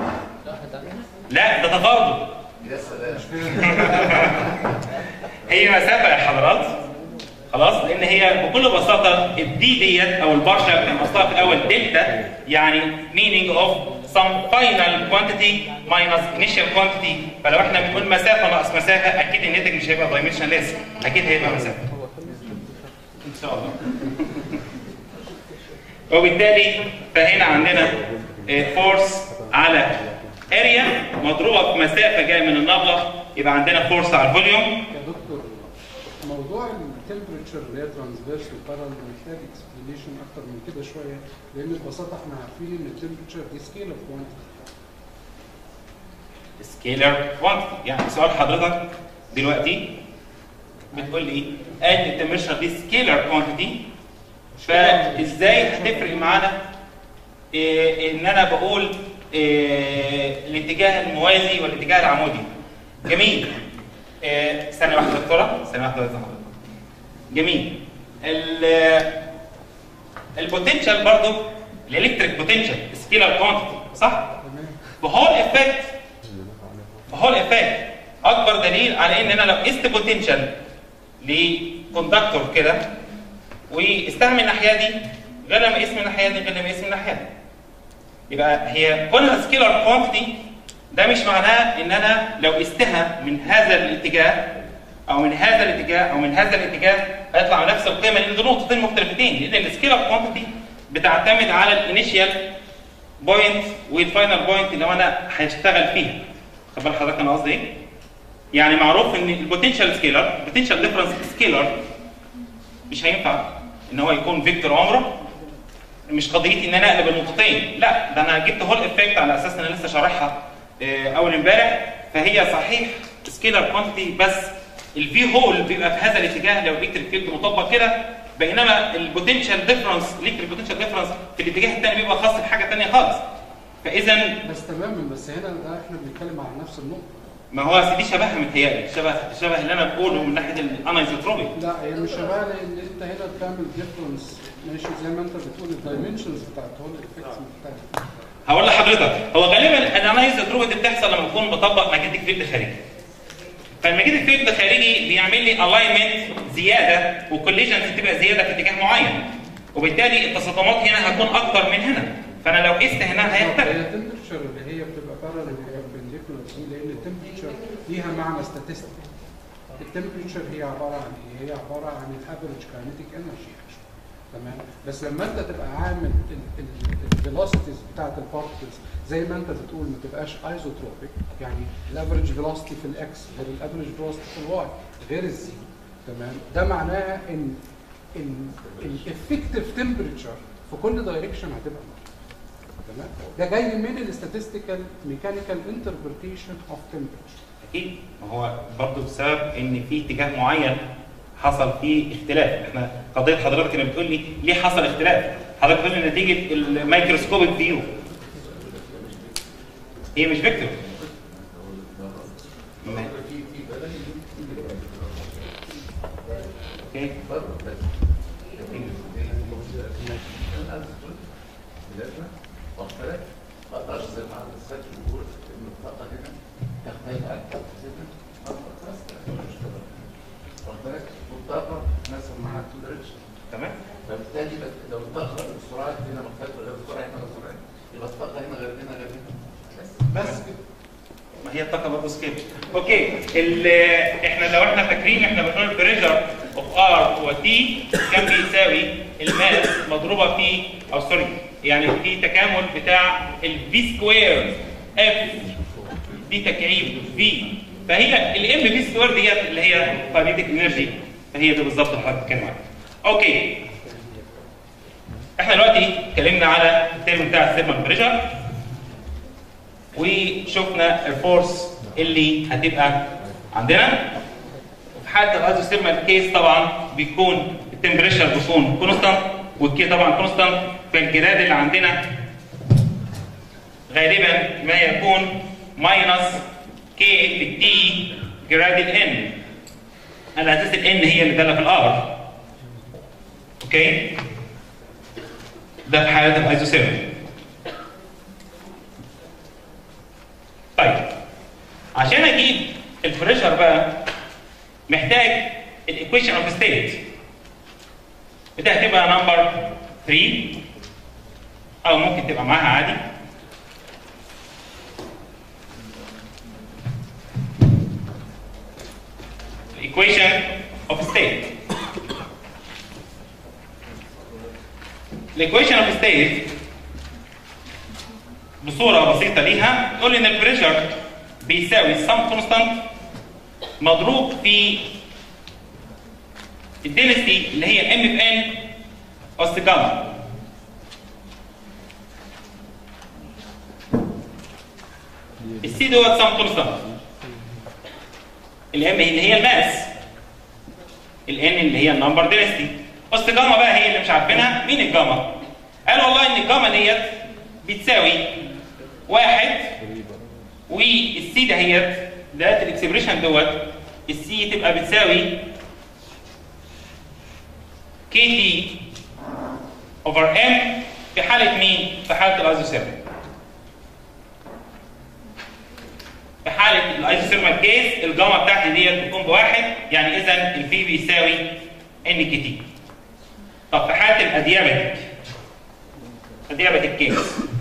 لا ده تفاضل هي مسافه يا حضرات خلاص لان هي بكل بساطه الدي ديت او البارشل كان اصلها في الاول دلتا يعني meaning of some final quantity minus initial quantity فلو احنا بنقول مسافه ناقص مسافه اكيد الناتج مش هيبقى dimensionless اكيد هيبقى مسافه ان شاء الله وبالتالي فهنا عندنا فورس على اريا مضروبه في مسافه جايه من النبله يبقى عندنا فورس على الفوليوم يا دكتور موضوع التمبريتشر اللي هي ترانسفيرس وبارل محتاج اكسبلينيشن اكتر من كده شويه لان ببساطه احنا عارفين ان التمبريتشر دي سكيل اوف كوانتيتي سكيلر كوانتيتي يعني سؤال حضرتك دلوقتي بتقول لي ايه؟ قال التمبريتشر دي سكيلر كوانتيتي فازاي هتفرق معانا إيه ان انا بقول إيه الاتجاه الموازي والاتجاه العمودي جميل إيه ثانيه واحده يا دكتوره ثانيه واحده يا حضرتك جميل ال- البوتنشال برضو الالكتريك بوتنشال سكيلر كوانتيتي صح؟ تمام فهول افكت فهول افكت اكبر دليل على ان انا لو قست بوتنشال لكوندكتور كده واستعمل الناحيه دي غير لما اقيس من الناحيه دي غير لما اقيس من الناحيه دي يبقى هي كونها سكيلر كوانتيتي ده مش معناه ان انا لو قستها من هذا الاتجاه او من هذا الاتجاه او من هذا الاتجاه هيطلع نفس القيمه لان دول نقطتين مختلفتين لان السكيلر كوانتيتي بتعتمد على الانيشيال بوينت والفاينل بوينت اللي انا هشتغل فيها خد بال حضرتك انا قصدي ايه؟ يعني معروف ان البوتنشال سكيلر البوتنشال ديفرنس سكيلر مش هينفع ان هو يكون فيكتور عمره مش قضيتي ان انا اقلب النقطتين لا ده انا جبت هول افكت على اساس ان انا لسه شارحها آه، اول امبارح فهي صحيح سكيلر كوانتيتي بس الفي هول بيبقى في هذا الاتجاه لو الالكتريك فيلد مطبق كده بينما البوتنشال ديفرنس الالكتريك بوتنشال ديفرنس في الاتجاه الثاني بيبقى خاص بحاجه ثانيه خالص فاذا بس تماما بس هنا ده احنا بنتكلم على نفس النقطه ما هو دي شبهها متهيألي شبه شبه اللي انا بقوله من ناحيه الانايزوتروبيك لا هي مش شبه لان انت هنا بتعمل ديفرنس ماشي زي ما انت بتقول الدايمنشنز بتاعت هول افكتس مختلفه هقول لحضرتك هو غالبا الانايزوتروبيك دي بتحصل لما بكون بطبق ماجنتيك فيلد خارجي فالماجنتيك فيلد الخارجي بيعمل لي الاينمنت زياده وكوليجنز بتبقى زياده في اتجاه معين وبالتالي التصادمات هنا هتكون اكتر من هنا فانا لو قست هنا هي هيختلف التمبريتشر اللي هي بتبقى بارل وبربنديكولار دي لان التمبريتشر ليها معنى statistical التمبريتشر هي عباره عن ايه؟ هي عباره عن الافريج كاينيتيك انرجي تمام بس لما انت تبقى عامل الفيلوسيتيز بتاعت البارتكلز زي ما انت بتقول ما تبقاش ايزوتروبيك يعني الافريج فيلوسيتي في الاكس غير الافريج فيلوسيتي في الواي غير الزي تمام ده معناها ان الافكتيف تمبريتشر في كل دايركشن هتبقى مختلفة. تمام ده جاي من الاستاتستيكال ميكانيكال انتربريتيشن اوف تمبريتشر اكيد ما هو برضه بسبب ان في اتجاه معين حصل فيه اختلاف احنا قضيه حضرتك اللي بتقول لي ليه حصل اختلاف حضرتك بتقول لي نتيجه الميكروسكوبيك فيو هي مش فيكتور ما- اوكي تمام فبالتالي بت- لو الطاقه السرعه هنا مختلفه غير السرعه هنا غير السرعه يبقى الطاقه هنا غير هنا غير هنا بس بس ما هي الطاقه برضه سكيل اوكي ال- احنا لو احنا فاكرين احنا بنقول البريشر اوف ار وتي كان بيساوي الماس مضروبه في او سوري يعني في تكامل بتاع الفي سكوير اف دي تكعيب في فهي الام في سكوير ديت اللي هي كاينيتيك انرجي فهي دي بالظبط اللي حضرتك بتتكلم عنها اوكي احنا دلوقتي اتكلمنا على الترم بتاع الثيرمال بريشر وشفنا الفورس اللي هتبقى عندنا في حاله الايزوثيرمال كيس طبعا بيكون التمبريتشر بيكون كونستانت والكي طبعا كونستانت فالجراد اللي عندنا غالبا ما يكون ماينس كي في التي جراد الان على اساس الان هي اللي داله في الار اوكي ده في حاله الايزوثيرمال طيب عشان اجيب البريشر بقى محتاج الايكويشن اوف ستيت وده هتبقى نمبر 3 او ممكن تبقى معاها عادي equation of state الايكويشن اوف ستيت بصوره بسيطه ليها تقول ان البريشر بيساوي سم كونستانت مضروب في الدنسيتي اللي هي ام في ان اس جاما السي دوت سم كونستانت الام اللي هي الماس الان اللي هي النمبر دنسيتي اس جاما بقى هي اللي مش عارفينها مين الجاما قال والله ان الجاما ديت بتساوي واحد والسي دهيت ده الاكسبريشن دوت السي تبقى بتساوي كي تي اوفر ام في حاله مين؟ في حاله الايزوثيرمال في حاله الايزوثيرمال كيس الجاما بتاعتي ديت بتكون بواحد يعني اذا الفي بيساوي ان كي تي طب في حاله الاديابتيك اديابتيك كيس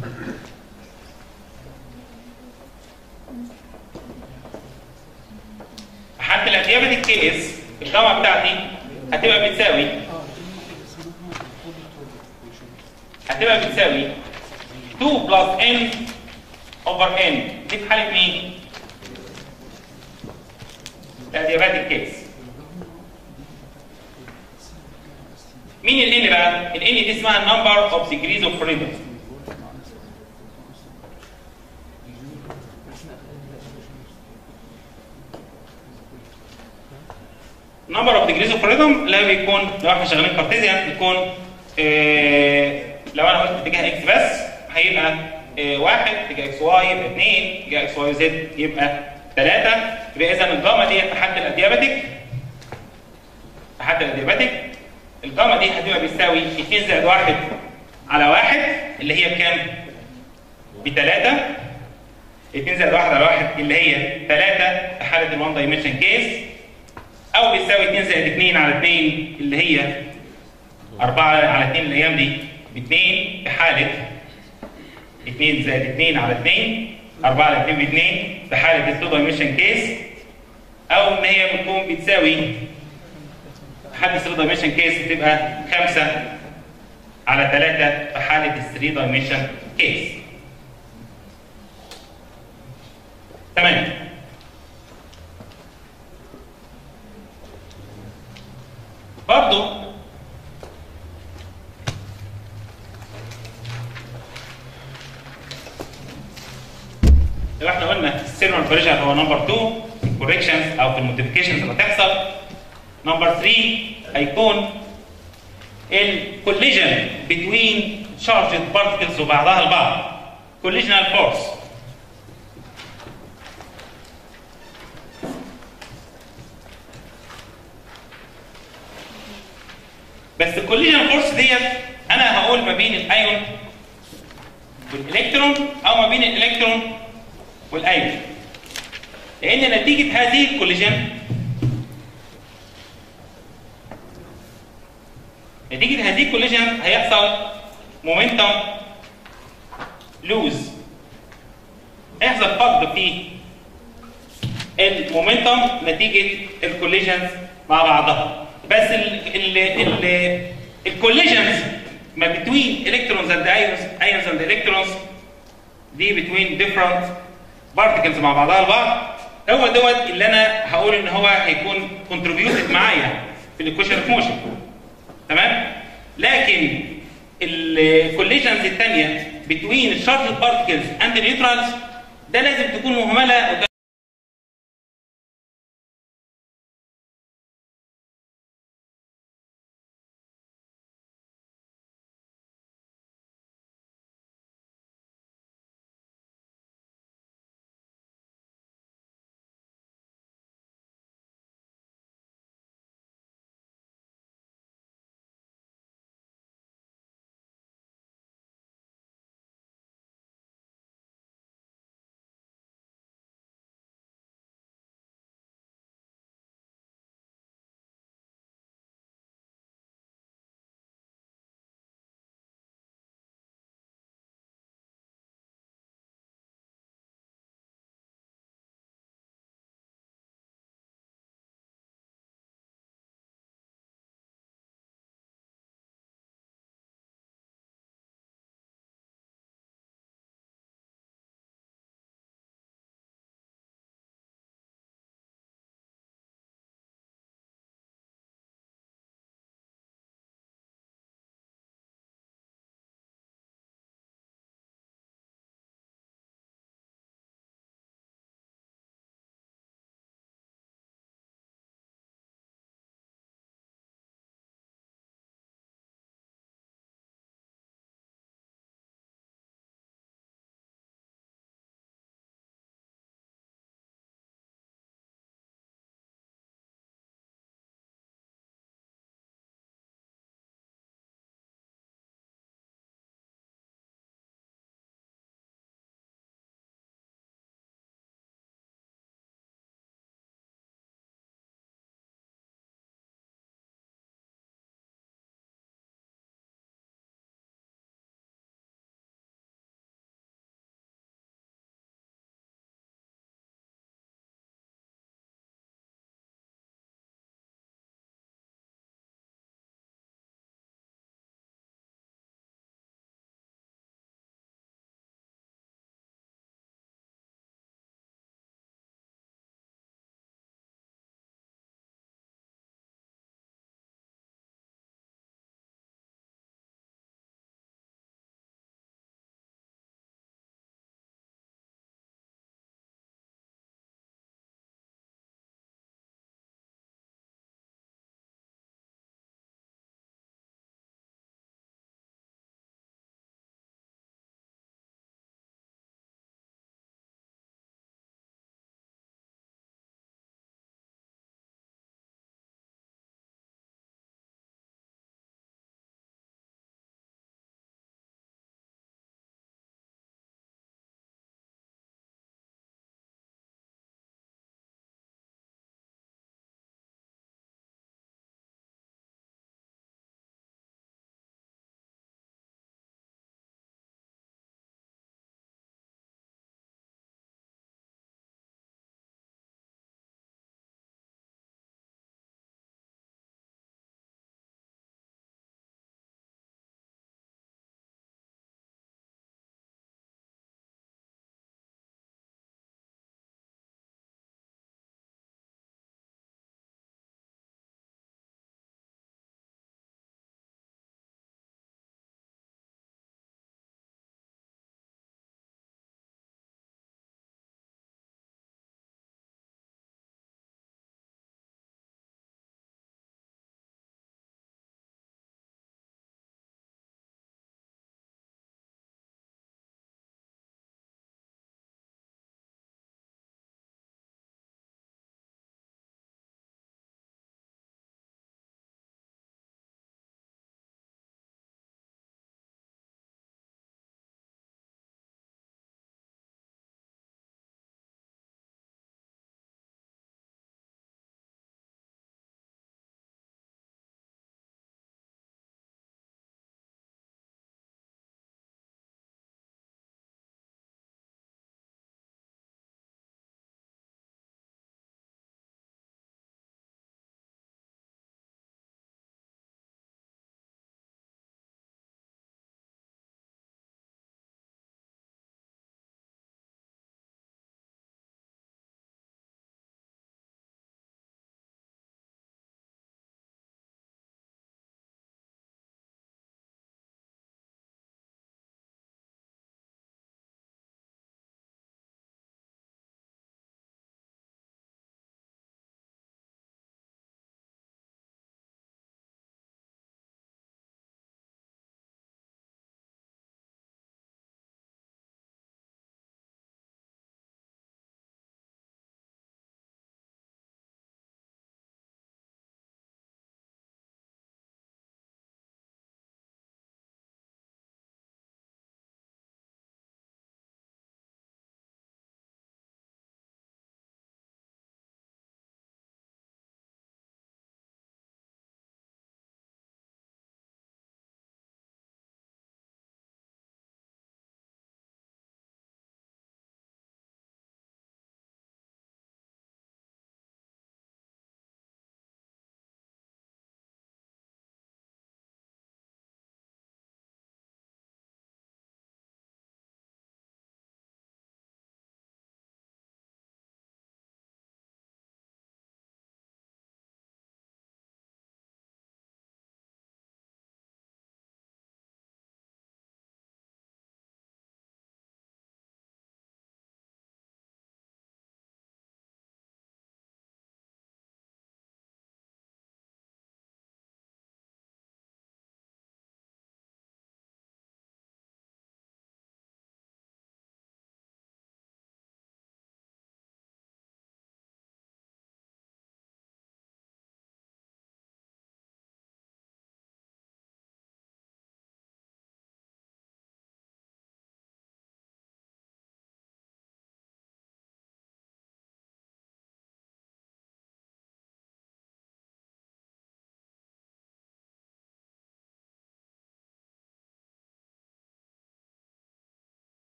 في حاله الاديابتيك كيس الجاما بتاعتي هتبقى بتساوي هتبقى بتساوي 2 بلس n over n دي في حالة مين؟ الادياباتيك كيس مين ال n بقى؟ ال n دي اسمها number of degrees of freedom number of degrees of freedom لا بيكون لو احنا شغالين كارتيزيان بيكون آه لو انا قلت اتجاه اكس بس هيبقى آه واحد اتجاه اكس واي يبقى اثنين اتجاه اكس واي زد يبقى ثلاثة يبقى اذا الجاما دي في حد الادياباتيك في حد الادياباتيك الجاما دي هتبقى بيساوي 2 زائد 1 على 1 اللي هي بكام؟ بثلاثة 2 زائد 1 على 1 اللي هي 3 في حالة الوان دايمنشن كيس او بيساوي 2 زائد 2 على 2 اللي هي 4 على 2 الايام دي ب 2 في حاله 2 زائد 2 على 2 4 على 2 ب 2 في حاله التو دايمنشن كيس او ان هي بتكون بتساوي في حاله 3 دايمنشن كيس بتبقى 5 على 3 في حاله ال 3 دايمنشن كيس تمام برضو لو احنا قلنا السيرمال بريشر هو نمبر 2 في الكوريكشنز او في الموديفيكيشنز اللي هتحصل نمبر 3 هيكون الكوليجن بتوين شارجد بارتكلز وبعضها البعض كوليجنال فورس بس الكوليجن فورس ديت انا هقول ما بين الايون والالكترون او ما بين الالكترون والايون لان نتيجه هذه الكوليجن نتيجه هذه الكوليجن هيحصل مومنتم لوز هيحصل فقد في المومنتم نتيجه الكوليجنز مع بعضها بس ال ال ال الكوليجنز ما بين الكترونز اند ايونز ايونز اند الكترونز دي بين ديفرنت بارتكلز مع بعضها البعض هو دوت اللي انا هقول ان هو هيكون كونتريبيوتد معايا في الايكويشن اوف موشن تمام لكن الكوليجنز الثانيه بتوين الشارج بارتكلز اند النيوترالز ده لازم تكون مهمله